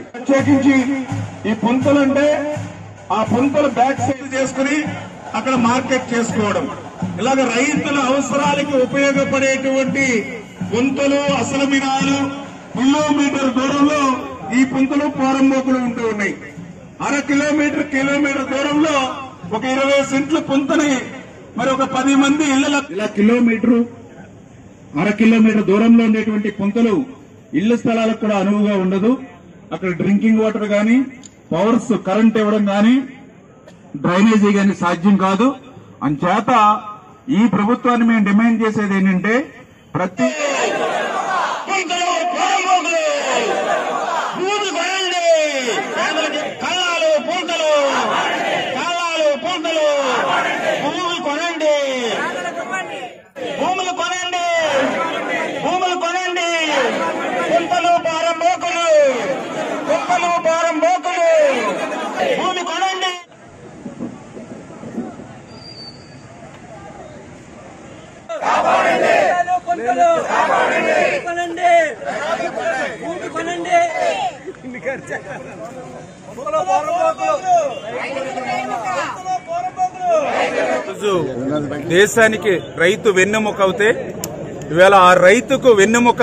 ప్రత్యేకించి ఈ పుంతలంటే ఆ పుంతలు బ్యాక్ సైడ్ చేసుకుని అక్కడ మార్కెట్ చేసుకోవడం ఇలాగ రైతుల అవసరాలకి ఉపయోగపడేటువంటి పుంతలు అసలు మినాలు కిలోమీటర్ దూరంలో ఈ పుంతలు పోరంబోకులు ఉంటూ ఉన్నాయి అర కిలోమీటర్ కిలోమీటర్ దూరంలో ఒక ఇరవై సెంట్ల పుంతని మరి ఒక పది మంది ఇళ్ల ఇలా కిలోమీటరు అర కిలోమీటర్ దూరంలో ఉండేటువంటి పుంతలు ఇళ్ల స్థలాలకు కూడా అనువుగా ఉండదు అక్కడ డ్రింకింగ్ వాటర్ గాని పవర్స్ కరెంట్ ఇవ్వడం గాని డ్రైనేజీ గాని సాధ్యం కాదు అంచేత ఈ ప్రభుత్వాన్ని మేము డిమాండ్ చేసేది ఏంటంటే ప్రతి పుంతలు పోరంబోకులు భూమి కొనండి పేదలకి కళ్ళాలు పూంతలు కళ్ళాలు పూంతలు భూములు కొనండి భూములు కొనండి భూములు కొనండి పుంతలు పోరంబోకులు పుంతలు పోరంబోకులు భూమి కొనండి కొంతలు కొనండి భూమి కొనండి రోజు దేశానికి రైతు వెన్నెముక అవుతే ఇవాళ ఆ రైతుకు వెన్నెముక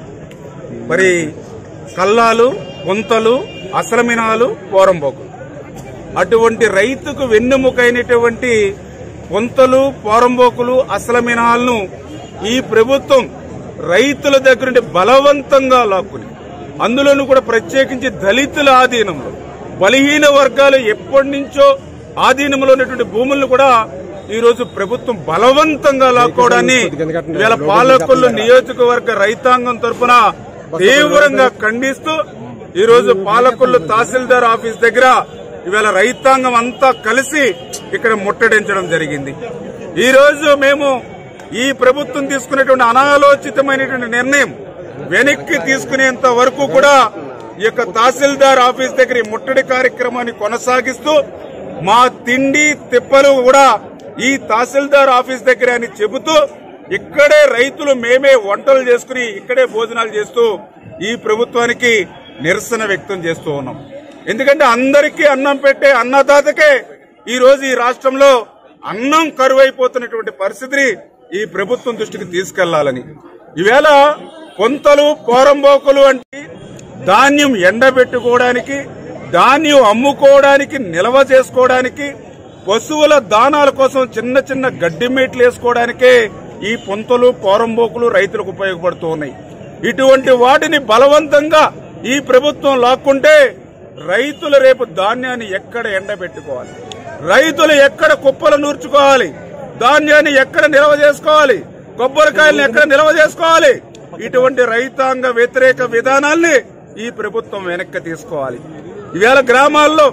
మరి కల్లాలు గుంతలు అసలమినాలు పోరంబోకులు అటువంటి రైతుకు వెన్నెముకైనటువంటి పొంతలు పోరంబోకులు అసలమినాలను ఈ ప్రభుత్వం రైతుల దగ్గర నుండి బలవంతంగా లాక్కుని అందులోనూ కూడా ప్రత్యేకించి దళితుల ఆధీనంలో బలహీన వర్గాలు ఎప్పటి నుంచో ఆధీనంలో ఉన్నటువంటి భూములను కూడా ఈ రోజు ప్రభుత్వం బలవంతంగా లాక్కోవడాన్ని ఇవాళ పాలకొల్లు నియోజకవర్గ రైతాంగం తరఫున తీవ్రంగా ఖండిస్తూ ఈ రోజు పాలకొల్లు తహసీల్దార్ ఆఫీస్ దగ్గర ఇవాళ రైతాంగం అంతా కలిసి ఇక్కడ ముట్టడించడం జరిగింది ఈ రోజు మేము ఈ ప్రభుత్వం తీసుకునేటువంటి అనాలోచితమైనటువంటి నిర్ణయం వెనక్కి తీసుకునేంత వరకు కూడా ఈ యొక్క తహసీల్దార్ ఆఫీస్ దగ్గర ఈ ముట్టడి కార్యక్రమాన్ని కొనసాగిస్తూ మా తిండి తిప్పలు కూడా ఈ తహసీల్దార్ ఆఫీస్ దగ్గర అని చెబుతూ ఇక్కడే రైతులు మేమే వంటలు చేసుకుని ఇక్కడే భోజనాలు చేస్తూ ఈ ప్రభుత్వానికి నిరసన వ్యక్తం చేస్తూ ఉన్నాం ఎందుకంటే అందరికీ అన్నం పెట్టే అన్నదాతకే ఈ రోజు ఈ రాష్ట్రంలో అన్నం కరువైపోతున్నటువంటి పరిస్థితిని ఈ ప్రభుత్వం దృష్టికి తీసుకెళ్లాలని ఈవేళ కొంతలు పోరంబోకులు అంటే ధాన్యం ఎండబెట్టుకోవడానికి ధాన్యం అమ్ముకోవడానికి నిల్వ చేసుకోవడానికి పశువుల దానాల కోసం చిన్న చిన్న గడ్డి మేట్లు వేసుకోవడానికే ఈ పొంతలు పోరంబోకులు రైతులకు ఉపయోగపడుతూ ఉన్నాయి ఇటువంటి వాటిని బలవంతంగా ఈ ప్రభుత్వం లాక్కుంటే రైతులు రేపు ధాన్యాన్ని ఎక్కడ ఎండబెట్టుకోవాలి రైతులు ఎక్కడ కుప్పలు నూర్చుకోవాలి ధాన్యాన్ని ఎక్కడ నిల్వ చేసుకోవాలి కొబ్బరికాయలను ఎక్కడ నిల్వ చేసుకోవాలి ఇటువంటి రైతాంగ వ్యతిరేక విధానాల్ని ఈ ప్రభుత్వం వెనక్కి తీసుకోవాలి ఇవాళ గ్రామాల్లో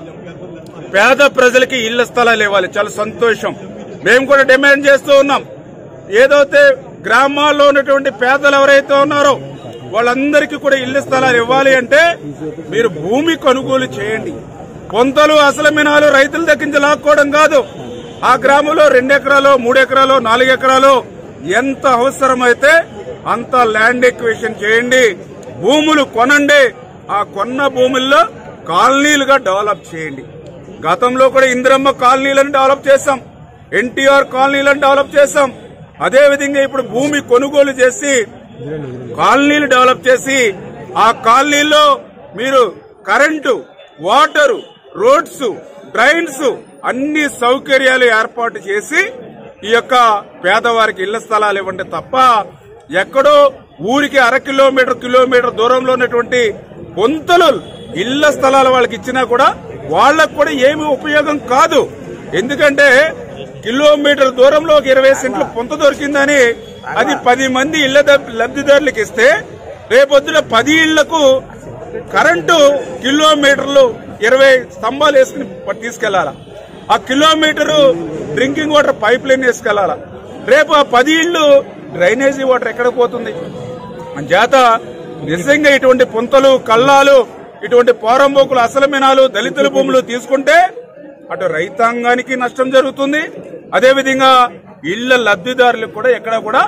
పేద ప్రజలకి ఇళ్ల స్థలాలు ఇవ్వాలి చాలా సంతోషం మేము కూడా డిమాండ్ చేస్తూ ఉన్నాం ఏదైతే గ్రామాల్లో ఉన్నటువంటి పేదలు ఎవరైతే ఉన్నారో వాళ్ళందరికీ కూడా ఇళ్ల స్థలాలు ఇవ్వాలి అంటే మీరు భూమి కొనుగోలు చేయండి పొంతలు అసలమినాలు రైతుల దగ్గర నుంచి లాక్కోవడం కాదు ఆ గ్రామంలో రెండు ఎకరాలు మూడు ఎకరాలు నాలుగు ఎకరాలు ఎంత అవసరమైతే అంత ల్యాండ్ ఎక్వేషన్ చేయండి భూములు కొనండి ఆ కొన్న భూముల్లో కాలనీలుగా డెవలప్ చేయండి గతంలో కూడా ఇందిరమ్మ కాలనీలను డెవలప్ చేశాం ఎన్టీఆర్ కాలనీలను డెవలప్ చేశాం అదే విధంగా ఇప్పుడు భూమి కొనుగోలు చేసి కాలనీలు డెవలప్ చేసి ఆ కాలనీల్లో మీరు కరెంటు వాటరు రోడ్స్ డ్రైన్స్ అన్ని సౌకర్యాలు ఏర్పాటు చేసి ఈ యొక్క పేదవారికి ఇళ్ల స్థలాలు ఇవ్వండి తప్ప ఎక్కడో ఊరికి అర కిలోమీటర్ కిలోమీటర్ దూరంలో ఉన్నటువంటి పొంతలు ఇళ్ల స్థలాలు వాళ్ళకి ఇచ్చినా కూడా వాళ్ళకు కూడా ఏమి ఉపయోగం కాదు ఎందుకంటే కిలోమీటర్ దూరంలో ఒక ఇరవై సెంట్లు పొంత దొరికిందని అది పది మంది ఇళ్ల ద- లబ్ధిదారులకు ఇస్తే రేపొద్దున పది ఇళ్లకు కరెంటు కిలోమీటర్లు ఇరవై స్తంభాలు వేసుకుని ప- తీసుకెళ్లాలా ఆ kilometre drinking water pipe line వేసుకెళ్లాలా రేపు ఆ పది ఇళ్లు డ్రైనేజీ వాటర్ ఎక్కడ పోతుంది చేత నిజంగా ఇటువంటి పుంతలు కల్లాలు ఇటువంటి పోరంబోకులు అసలమినాలు దళితుల భూములు తీసుకుంటే అటు రైతాంగానికి నష్టం జరుగుతుంది అదేవిధంగా ఇళ్ల లబ్ధిదారులకు కూడా ఎక్కడ కూడా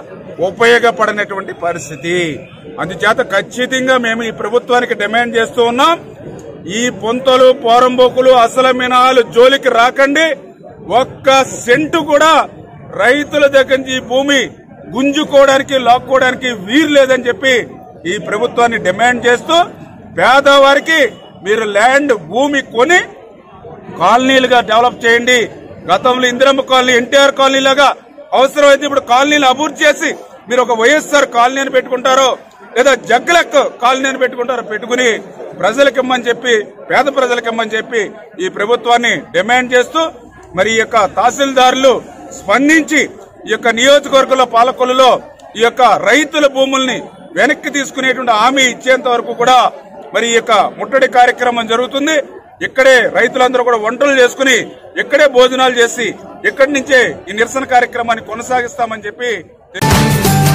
ఉపయోగపడనటువంటి పరిస్థితి అందుచేత ఖచ్చితంగా మేము ఈ ప్రభుత్వానికి డిమాండ్ చేస్తూ ఉన్నాం ఈ పొంతలు పోరంబోకులు అసలమినాలు జోలికి రాకండి ఒక్క సెంటు కూడా రైతుల దగ్గర నుంచి ఈ భూమి గుంజుకోవడానికి లాక్కోవడానికి వీలు లేదని చెప్పి ఈ ప్రభుత్వాన్ని డిమాండ్ చేస్తూ పేదవారికి మీరు ల్యాండ్ భూమి కొని కాలనీలుగా డెవలప్ చేయండి గతంలో ఇందిరమ్మ కాలనీ ఎన్టీఆర్ కాలనీ లాగా అవసరమైతే ఇప్పుడు కాలనీలు అభివృద్ధి చేసి మీరు ఒక వైఎస్ఆర్ కాలనీ అని పెట్టుకుంటారో లేదా జగ్లక్ కాలనీ అని పెట్టుకుంటారో పెట్టుకుని ప్రజలకిమ్మని చెప్పి పేద ప్రజలకిమ్మని చెప్పి ఈ ప్రభుత్వాన్ని డిమాండ్ చేస్తూ మరి ఈ యొక్క తహసీల్దారులు స్పందించి ఈ యొక్క నియోజకవర్గంలో పాలకొల్లులో ఈ యొక్క రైతుల భూముల్ని వెనక్కి తీసుకునేటువంటి హామీ ఇచ్చేంత వరకు కూడా మరి ఈ యొక్క ముట్టడి కార్యక్రమం జరుగుతుంది ఇక్కడే రైతులందరూ కూడా వంటలు చేసుకుని ఇక్కడే భోజనాలు చేసి ఇక్కడి నుంచే ఈ నిరసన కార్యక్రమాన్ని కొనసాగిస్తామని చెప్పి